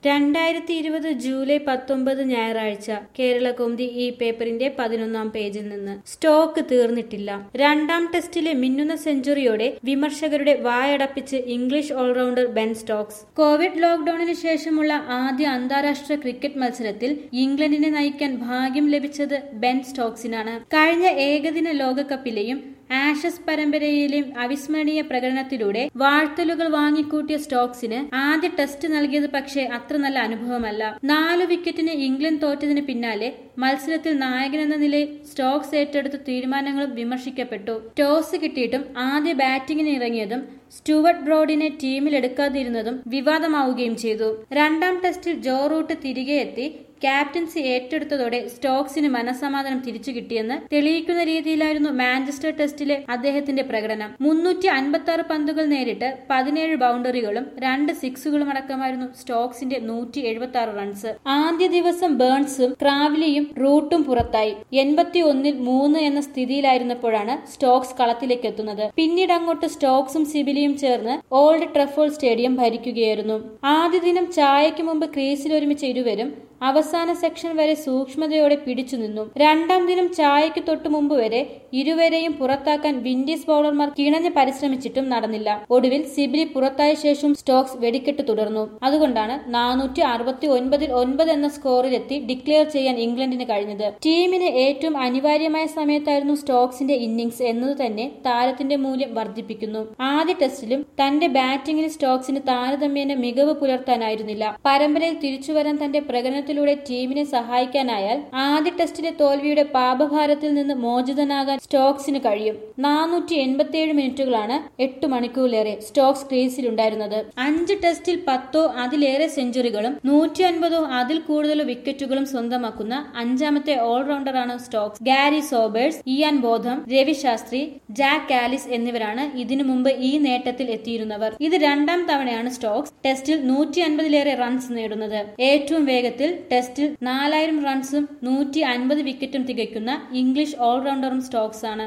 രണ്ടായിരത്തി ഇരുപത് ജൂലൈ പത്തൊമ്പത് ഞായറാഴ്ച കേരള കൗമുദി ഈ പേപ്പറിന്റെ പതിനൊന്നാം പേജിൽ നിന്ന് സ്റ്റോക്ക് തീർന്നിട്ടില്ല രണ്ടാം ടെസ്റ്റിലെ മിന്നുന്ന സെഞ്ചുറിയോടെ വിമർശകരുടെ വായടപ്പിച്ച് English allrounder Ben Stokes covid ലോക്ഡൌണിന് ശേഷമുള്ള ആദ്യ അന്താരാഷ്ട്ര ക്രിക്കറ്റ് മത്സരത്തിൽ ഇംഗ്ലണ്ടിനെ നയിക്കാൻ ഭാഗ്യം ലഭിച്ചത് ബെൻ സ്റ്റോക്സിനാണ് കഴിഞ്ഞ ഏകദിന ലോകകപ്പിലെയും ആഷസ് പരമ്പരയിലെയും അവിസ്മരണീയ പ്രകടനത്തിലൂടെ വാഴ്ത്തലുകൾ വാങ്ങിക്കൂട്ടിയ സ്റ്റോക്സിന് ആദ്യ ടെസ്റ്റ് നൽകിയത് പക്ഷേ അത്ര നല്ല അനുഭവമല്ല നാലു വിക്കറ്റിന് ഇംഗ്ലണ്ട് തോറ്റതിന് പിന്നാലെ മത്സരത്തിൽ നായകനെന്ന നിലയിൽ സ്റ്റോക്സ് ഏറ്റെടുത്ത തീരുമാനങ്ങളും വിമർശിക്കപ്പെട്ടു ടോസ് കിട്ടിയിട്ടും ആദ്യ ബാറ്റിംഗിന് ഇറങ്ങിയതും സ്റ്റുവർട്ട് ബ്രോഡിനെ ടീമിലെടുക്കാതിരുന്നതും വിവാദമാവുകയും ചെയ്തു രണ്ടാം ടെസ്റ്റിൽ ജോ റൂട്ട് തിരികെ എത്തി ക്യാപ്റ്റൻസി ഏറ്റെടുത്തതോടെ സ്റ്റോക്സിന് മനസമാധാനം തിരിച്ചു കിട്ടിയെന്ന് തെളിയിക്കുന്ന രീതിയിലായിരുന്നു മാഞ്ചസ്റ്റർ ടെസ്റ്റിലെ അദ്ദേഹത്തിന്റെ പ്രകടനം മുന്നൂറ്റി അൻപത്തി ആറ് പന്തുകൾ നേരിട്ട് പതിനേഴ് ബൗണ്ടറികളും രണ്ട് സിക്സുകളും അടക്കമായിരുന്നു സ്റ്റോക്സിന്റെ നൂറ്റി എഴുപത്തി ആറ് റൺസ് ആദ്യ ദിവസം ബേൺസും ക്രാവ്ലിയും റൂട്ടും പുറത്തായി എൺപത്തി ഒന്നിൽ മൂന്ന് എന്ന സ്ഥിതിയിലായിരുന്നപ്പോഴാണ് സ്റ്റോക്സ് കളത്തിലേക്ക് എത്തുന്നത് പിന്നീട് അങ്ങോട്ട് സ്റ്റോക്സും സിബിലിയും ചേർന്ന് ഓൾഡ് ട്രഫോൾ സ്റ്റേഡിയം ഭരിക്കുകയായിരുന്നു ആദ്യ ദിനം ചായയ്ക്ക് മുമ്പ് ക്രീസിൽ ഒരുമിച്ച ഇരുവരും അവസാന സെക്ഷൻ വരെ സൂക്ഷ്മതയോടെ പിടിച്ചു നിന്നു രണ്ടാം ദിനം ചായയ്ക്ക് തൊട്ടു മുമ്പ് വരെ ഇരുവരെയും പുറത്താക്കാൻ വിൻഡീസ് ബൌളർമാർ കിണഞ്ഞ് പരിശ്രമിച്ചിട്ടും നടന്നില്ല ഒടുവിൽ സിബിലി പുറത്തായ ശേഷം സ്റ്റോക്സ് വെടിക്കെട്ട് തുടർന്നു അതുകൊണ്ടാണ് നാനൂറ്റി അറുപത്തി ഒൻപതിൽ ഒൻപത് എന്ന സ്കോറിലെത്തി ഡിക്ലെയർ ചെയ്യാൻ ഇംഗ്ലണ്ടിന് കഴിഞ്ഞത് ടീമിന് ഏറ്റവും അനിവാര്യമായ സമയത്തായിരുന്നു സ്റ്റോക്സിന്റെ ഇന്നിംഗ്സ് എന്നത് തന്നെ താരത്തിന്റെ മൂല്യം വർദ്ധിപ്പിക്കുന്നു ആദ്യ ടെസ്റ്റിലും തന്റെ ബാറ്റിംഗിന് സ്റ്റോക്സിന് താരതമ്യേന മികവ് പുലർത്താനായിരുന്നില്ല പരമ്പരയിൽ തിരിച്ചുവരാൻ തന്റെ പ്രകടനത്തിൽ ത്തിലൂടെ ടീമിനെ സഹായിക്കാനായാൽ ആദ്യ ടെസ്റ്റിലെ തോൽവിയുടെ പാപഭാരത്തിൽ നിന്ന് മോചിതനാകാൻ സ്റ്റോക്സിന് കഴിയും നാനൂറ്റി എൺപത്തിയേഴ് മിനിറ്റുകളാണ് എട്ട് മണിക്കൂറിലേറെ സ്റ്റോക്സ് ക്രീസിലുണ്ടായിരുന്നത് അഞ്ച് ടെസ്റ്റിൽ പത്തോ അതിലേറെ സെഞ്ചുറികളും നൂറ്റി അൻപതോ അതിൽ കൂടുതലോ വിക്കറ്റുകളും സ്വന്തമാക്കുന്ന അഞ്ചാമത്തെ ഓൾറൗണ്ടറാണ് Stokes Garry Sobers Ian Botham Ravi Shastri Jack Alice എന്നിവരാണ് ഇതിനു മുമ്പ് ഈ നേട്ടത്തിൽ എത്തിയിരുന്നവർ ഇത് രണ്ടാം തവണയാണ് സ്റ്റോക്സ് ടെസ്റ്റിൽ നൂറ്റി അൻപതിലേറെ റൺസ് നേടുന്നത് ഏറ്റവും വേഗത്തിൽ ടെസ്റ്റിൽ നാലായിരം റൺസും നൂറ്റി അൻപത് വിക്കറ്റും തികയ്ക്കുന്ന ഇംഗ്ലീഷ് ഓൾറൗണ്ടറും സ്റ്റോക്സ് ആണ്